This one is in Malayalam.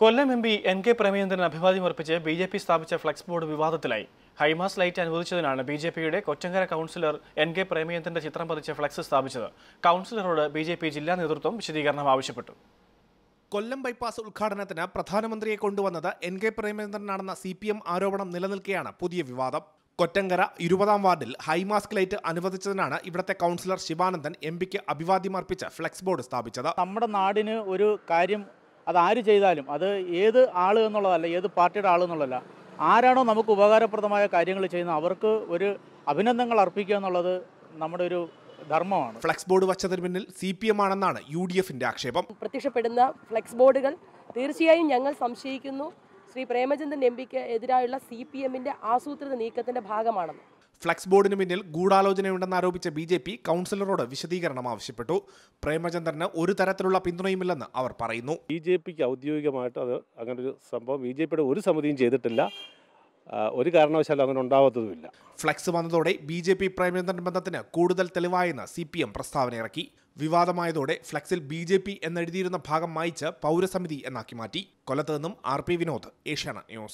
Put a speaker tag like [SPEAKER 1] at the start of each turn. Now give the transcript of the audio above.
[SPEAKER 1] കൊല്ലം M P N K Premachandran അഭിവാദ്യം അർപ്പിച്ച് ബി ജെ പി സ്ഥാപിച്ച ഫ്ലെക്സ് ബോർഡ് വിവാദത്തിലായി ഹൈമാസ് ലൈറ്റ് അനുവദിച്ചതിനാണ് ബി ജെ പിയുടെ കൊച്ചങ്കര കൗൺസിലർ എൻ കെ പ്രേമചന്ദ്രന്റെ ചിത്രം പതിച്ച ഫ്ലെക്സ് സ്ഥാപിച്ചത് കൗൺസിലറോട് ബി ജെ പി ജില്ലാ നേതൃത്വം വിശദീകരണം ആവശ്യപ്പെട്ടു
[SPEAKER 2] കൊല്ലം ബൈപ്പാസ് ഉദ്ഘാടനത്തിന് പ്രധാനമന്ത്രിയെ കൊണ്ടുവന്നത് എൻ കെ പ്രേമചന്ദ്രനാണെന്ന സി പി എം ആരോപണം നിലനിൽക്കെയാണ് പുതിയ വിവാദം കൊറ്റങ്കര ഇരുപതാം വാർഡിൽ ഹൈമാസ്ക് ലൈറ്റ് അനുവദിച്ചതിനാണ് ഇവിടത്തെ കൗൺസിലർ ശിവാനന്ദൻ എം പിക്ക് അഭിവാദ്യം അർപ്പിച്ച് ഫ്ലെക്സ് ബോർഡ് സ്ഥാപിച്ചത്
[SPEAKER 3] നമ്മുടെ നാടിന് ഒരു കാര്യം അത് ആര് ചെയ്താലും അത് ഏത് ആൾ എന്നുള്ളതല്ല ഏത് പാർട്ടിയുടെ ആൾ എന്നുള്ളതല്ല ആരാണോ നമുക്ക് ഉപകാരപ്രദമായ കാര്യങ്ങൾ ചെയ്യുന്നത് അവർക്ക് ഒരു അഭിനന്ദനങ്ങൾ അർപ്പിക്കുക എന്നുള്ളത് നമ്മുടെ ഒരു ധർമ്മമാണ്
[SPEAKER 2] ഫ്ലെക്സ് ബോർഡ് വച്ചതിന് പിന്നിൽ സി പി എം ആണെന്നാണ് യു ഡി എഫിന്റെ ആക്ഷേപം
[SPEAKER 4] പ്രത്യക്ഷപ്പെടുന്ന ഫ്ലെക്സ് ബോർഡുകൾ തീർച്ചയായും ഞങ്ങൾ സംശയിക്കുന്നു ശ്രീ പ്രേമചന്ദ്രൻ എം പിക്ക് എതിരായുള്ള സി പി എമ്മിന്റെ ആസൂത്രിത നീക്കത്തിന്റെ ഭാഗമാണെന്ന്
[SPEAKER 2] ഫ്ലെക്സ് ബോർഡിന് പിന്നിൽ ഗൂഢാലോചനയുണ്ടെന്ന് ആരോപിച്ച ബി ജെ പി കൗൺസിലറോട് വിശദീകരണം ആവശ്യപ്പെട്ടു പ്രേമചന്ദ്രന് ഒരു തരത്തിലുള്ള പിന്തുണയുമില്ലെന്ന് അവർ പറയുന്നു
[SPEAKER 5] ബി ജെ പിക്ക് ഔദ്യോഗികമായിട്ട് അത് അങ്ങനെ ഒരു സംഭവം ബി ജെ പിയുടെ ഒരു സമിതിയും ചെയ്തിട്ടില്ല ആ, ഒരു കാരണവശാലും അങ്ങനെ ഉണ്ടാവാത്തതുമില്ല
[SPEAKER 2] ഫ്ലെക്സ് വന്നതോടെ ബി ജെ പി പ്രേമചന്ദ്രൻ ബന്ധത്തിന് കൂടുതൽ തെളിവായെന്ന് സി പി എം പ്രസ്താവന ഇറക്കി വിവാദമായതോടെ ഫ്ലെക്സിൽ ബി ജെ പി എന്നെഴുതിയിരുന്ന ഭാഗം മായിച്ച് പൗരസമിതി എന്നാക്കി മാറ്റി കൊല്ലത്ത് നിന്നും R P Vinod Asianet news